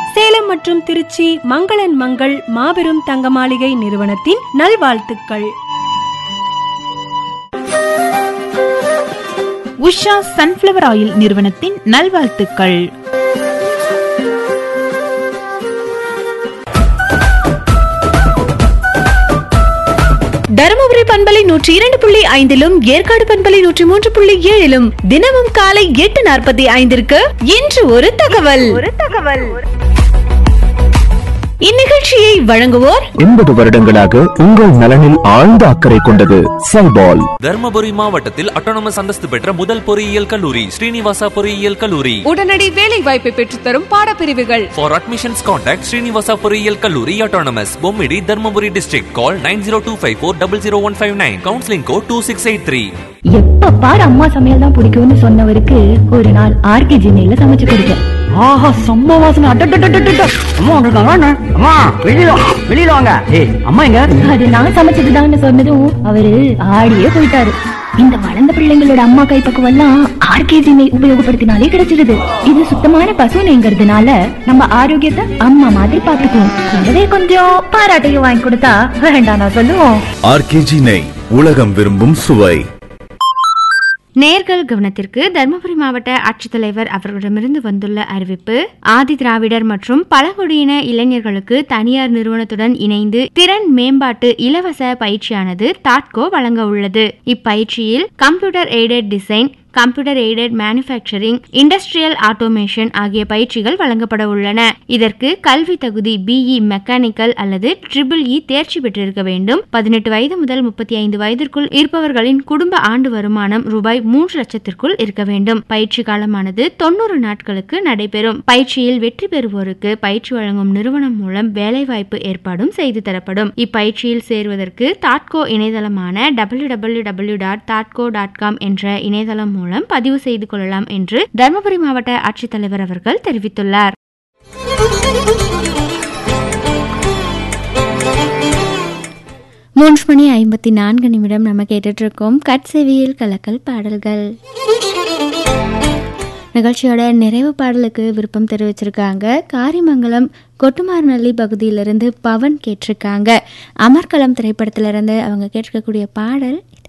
சேலம் மற்றும் திருச்சி மங்களன் மங்கள் மாபெரும் தங்க மாளிகை நிறுவனத்தின் நல்வாழ்த்துக்கள் உஷா சன்ஃப்ளவர் ஆயில் நிறுவனத்தின் நல்வாழ்த்துக்கள் தருமபுரி பண்பலை நூற்றி இரண்டு புள்ளி ஐந்திலும் ஏற்காடு பண்பலை நூற்றி மூன்று புள்ளி ஏழிலும் தினமும் காலை எட்டு நாற்பத்தி ஐந்திற்கு இன்று ஒரு தகவல் ஒரு தகவல் இந்நிகழ்ச்சியை வழங்குவோர் எண்பது வருடங்களாக உங்கள் நலனில் ஆழ்ந்த அக்கறை கொண்டது செல்பால் தர்மபுரி மாவட்டத்தில் அட்டானமஸ் அந்தஸ்து பெற்ற முதல் பொறியியல் கல்லூரி ஸ்ரீனிவாசா பொறியியல் கல்லூரி உடனடி வேலை வாய்ப்பை பெற்றுத்தரும் பாடப்பிரிவுகள் ஃபார் அட்மிஷன்ஸ் கான்டாக்ட் ஸ்ரீனிவாசா பொறியியல் கல்லூரி autonomous Bommidi Dharmapuri district call nine zero two five four double zero one five nine counselling code two six eight three எப்ப பாரு அம்மா சமையல் தான் பிடிக்கும்னு சொன்னவருக்கு ஒரு நாள் ஆர்கே ஜினையில சமைச்சு கொடுத்தேன் ஆஹா செம்ம வாசனை அட்டட்டட்டட்டட்ட அம்மா வந்திருக்காங்க அண்ணா. அம்மா வெளியில வா, வெளியில வாங்க ஏய் அம்மா எங்க அது நான் சமைச்சதுதான்னு சொன்னதும் அவரு ஆடியே போயிட்டாரு இந்த வளர்ந்த பிள்ளைங்களோட அம்மா கைப்பக்குவம் எல்லாம் ஆர்கேஜி நெய் உபயோகப்படுத்தினாலே கிடைச்சிருது இது சுத்தமான பசு நெய்ங்கிறதுனால நம்ம ஆரோக்கியத்தை அம்மா மாதிரி பாத்துக்குவோம் கூடவே கொஞ்சம் பாராட்டையும் வாங்கி கொடுத்தா வேண்டாம் நான் சொல்லுவோம் ஆர்கேஜி நெய் உலகம் விரும்பும் சுவை நேர்கள் கவனத்திற்கு தருமபுரி மாவட்ட ஆட்சித்தலைவர் அவர்களிடமிருந்து வந்துள்ள அறிவிப்பு ஆதி திராவிடர் மற்றும் பழங்குடியின இளைஞர்களுக்கு தனியார் நிறுவனத்துடன் இணைந்து திறன் மேம்பாட்டு இலவச பயிற்சியானது தாட்கோ வழங்க உள்ளது இப்பயிற்சியில் computer aided design computer aided manufacturing industrial automation ஆகிய பயிற்சிகள் வழங்கப்பட உள்ளன இதற்கு கல்வி தகுதி பிஇ மெக்கானிக்கல் அல்லது ட்ரிபிள் இ தேர்ச்சி பெற்றிருக்க வேண்டும் பதினெட்டு வயது முதல் முப்பத்தி ஐந்து வயதிற்குள் இருப்பவர்களின் குடும்ப ஆண்டு வருமானம் ரூபாய் மூன்று லட்சத்திற்குள் இருக்க வேண்டும் பயிற்சி காலமானது தொண்ணூறு நாட்களுக்கு நடைபெறும் பயிற்சியில் வெற்றி பெறுவோருக்கு பயிற்சி வழங்கும் நிறுவனம் மூலம் வேலைவாய்ப்பு ஏற்பாடும் செய்து தரப்படும் இப்பயிற்சியில் சேர்வதற்கு தாட்கோ இணையதளமான டபிள்யூ டபிள்யூ டபிள்யூ டாட் தாட்கோ டாட் காம் என்ற இணையதளம் மூலம் பதிவு செய்து கொள்ளலாம் என்று தருமபுரி மாவட்ட ஆட்சித்தலைவர் அவர்கள் தெரிவித்துள்ளார் மூன்று மணி ஐம்பத்தி நான்கு நிமிடம் நம்ம கேட்டுட்டு இருக்கோம் கட்செவியில் கலக்கல் பாடல்கள் நிகழ்ச்சியோட நிறைவு பாடலுக்கு விருப்பம் தெரிவிச்சிருக்காங்க காரிமங்கலம் கொட்டுமார்நல்லி பகுதியிலிருந்து பவன் கேட்டிருக்காங்க அமர்கலம் திரைப்படத்திலிருந்து அவங்க கேட்டிருக்கக்கூடிய பாடல்